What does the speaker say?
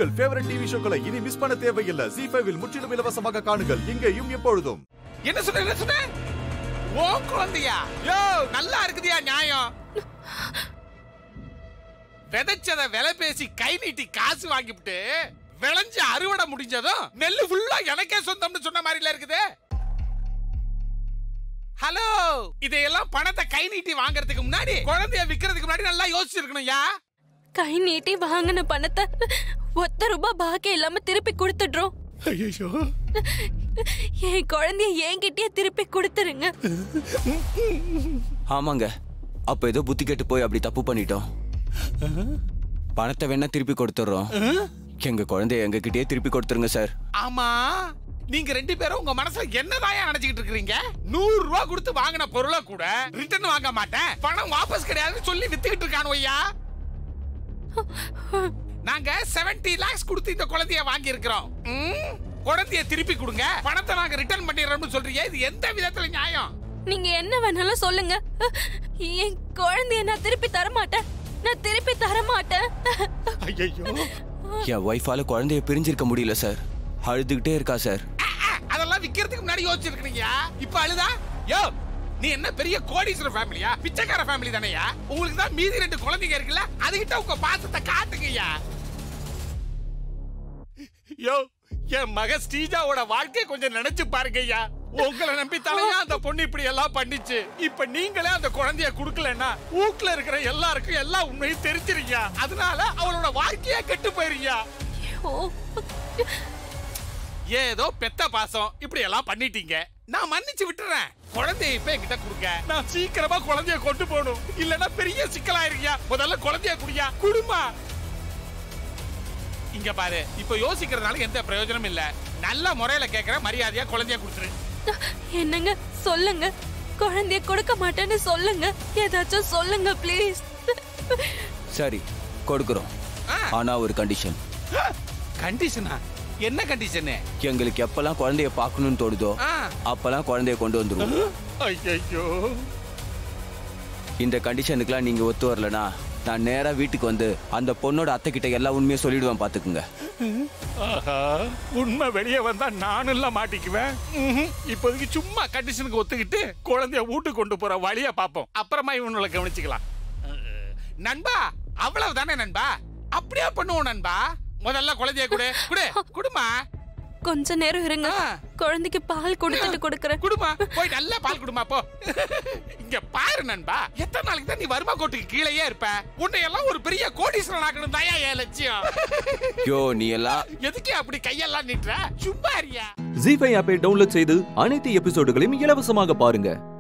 உங்கள் favourite TV ஷோக்களை இனி miss பண்ண தேவையில்லை ஜி ஃபைவில் முற்றிலும் இலவசமாக காணுங்கள் இங்கேயும் எப்பொழுதும் என்ன சொன்ன என்ன சொன்ன ஓ குழந்தையா யோ நல்லா இருக்குதியா நியாயம் விதைச்சத விலை பேசி கை நீட்டி காசு வாங்கிவிட்டு விளைஞ்சு அறுவடை முடிஞ்சதும் நெல்லு ஃபுல்லா எனக்கே சொந்தம்னு சொன்ன மாதிரில இருக்குது ஹலோ இதையெல்லாம் பணத்தை கை நீட்டி வாங்குறதுக்கு முன்னாடி குழந்தைய விக்கிறதுக்கு முன்னாடி நல்லா யோசிச்சிருக்கணும்யா கை நீட்டி வாங்கின பணத்தை ஒத்த ரூபாய் பாக்கி இல்லாம திருப்பி கொடுத்துடுறோம் ஐயோ என் குழந்தைய என்கிட்டயே திருப்பி கொடுத்துருங்க ஆமாங்க அப்ப ஏதோ புத்தி கெட்டு போய் அப்படி தப்பு பண்ணிட்டோம் பணத்தை வேணா திருப்பி கொடுத்துட்றோம் எங்க குழந்தைய எங்க கிட்டயே திருப்பி கொடுத்துருங்க சார் ஆமா நீங்க ரெண்டு பேரும் உங்க மனசுல என்னதாயா நினைச்சுக்கிட்டு இருக்கீங்க நூறு ரூபாய் கொடுத்து வாங்கின பொருளை கூட ரிட்டர்ன் வாங்க மாட்டேன் பணம் வாபஸ் கிடையாதுன்னு சொல்லி வித்துக்கிட்டு இருக்கானு ஐயா நாங்க 70 லாக்ஸ் கொடுத்து இந்த குழந்தைய வாங்கி இருக்கிறோம் குழந்தைய திருப்பி கொடுங்க பணத்தை நாங்க ரிட்டர்ன் பண்ணிடுறோம்னு சொல்றீங்க இது எந்த விதத்துல நியாயம் நீங்க என்ன வேணாலும் சொல்லுங்க என் குழந்தைய நான் திருப்பி தர மாட்டேன் நான் திருப்பி தர மாட்டேன் ஐயோ என் ஒய்ஃபால குழந்தைய பிரிஞ்சிருக்க முடியல சார் அழுதுகிட்டே இருக்கா சார் அதெல்லாம் விக்கிறதுக்கு முன்னாடி யோசிச்சிருக்கீங்க இப்ப அழுதா யோ நீ என்ன பெரிய கோடீஸ்வர ஃபேமிலியா பிச்சைக்கார ஃபேமிலி தானேயா உங்களுக்கு தான் மீதி ரெண்டு குழந்தைங்க இருக்குல்ல அதுகிட்ட உங்க பாசத்தை காட்டுங்கய்யா யோ என் மக ஸ்ரீஜாவோட வாழ்க்கைய கொஞ்சம் நினைச்சு பாருங்கய்யா உங்களை நம்பி தலையா அந்த பொண்ணு இப்படி எல்லாம் பண்ணிச்சு இப்ப நீங்களே அந்த குழந்தைய குடுக்கலன்னா ஊட்ல இருக்கிற எல்லாருக்கும் எல்லா உண்மையும் தெரிஞ்சிருங்க அதனால அவளோட வாழ்க்கையே கெட்டு போயிருங்க ஓ ஏதோ பெத்த பாசம் இப்படி எல்லாம் பண்ணிட்டீங்க நான் மன்னிச்சு விட்டுறேன் குழந்தைய இப்ப என்கிட்ட கொடுங்க நான் சீக்கிரமா குழந்தைய கொண்டு போகணும் இல்லனா பெரிய சிக்கலாயிருக்கியா முதல்ல குழந்தைய குடியா குடுமா இங்க பாரு இப்ப யோசிக்கிறதுனால எந்த பிரயோஜனமும் இல்ல நல்ல முறையில கேக்குற மரியாதையா குழந்தைய கொடுத்துரு என்னங்க சொல்லுங்க குழந்தைய கொடுக்க மாட்டேன்னு சொல்லுங்க ஏதாச்சும் சொல்லுங்க ப்ளீஸ் சரி கொடுக்குறோம் ஆ. ஆனா ஒரு கண்டிஷன் கண்டிஷனா என்ன கண்டிஷனு எங்களுக்கு எப்பெல்லாம் குழந்தைய பார்க்கணும்னு தோணுதோ அப்பெல்லாம் குழந்தைய கொண்டு வந்துருவோம் ஐயோ இந்த கண்டிஷனுக்குலாம் நீங்க ஒத்து வரலனா நான் நேரா வீட்டுக்கு வந்து அந்த பொண்ணோட அத்தை கிட்ட எல்லா உண்மையும் சொல்லிடுவேன் பாத்துக்குங்க ஆஹா உண்மை வெளியே வந்தா நானும் எல்லாம் மாட்டிக்குவேன் ம்ஹும். இப்போதைக்கு சும்மா கண்டிஷனுக்கு ஒத்துக்கிட்டு குழந்தைய வீட்டுக்கு கொண்டு போற வழிய பாப்போம் அப்புறமா இவனுல கவனிச்சுக்கலாம் அஹ், நண்பா அவ்வளவுதானே நண்பா அப்படியே பண்ணுவோம் நண்பா முதல்ல குழந்தைய குடு குடு குடுமா கொஞ்ச நேரம் இருங்க ஆ. குழந்தைக்கு பால் கொடுத்துட்டு கொடுக்கறேன் குடுமா போய் நல்லா பால் குடுமா போ இங்க பாரு நண்பா எத்தனை நாளைக்கு தான் நீ வருமா கோட்டுக்கு கீழேயே இருப்ப உன்னை எல்லாம் ஒரு பெரிய கோடீஸ்வரன் ஆக்கணும் தாயா என் லட்சியம் யோ நீ எல்லாம் எதுக்கு அப்படி கையெல்லாம் நீட்டுற சும்மா இருயா ஜி ஃபைவ் ஆப்பை டவுன்லோட் செய்து அனைத்து எபிசோடுகளையும் இலவசமாக பாருங்க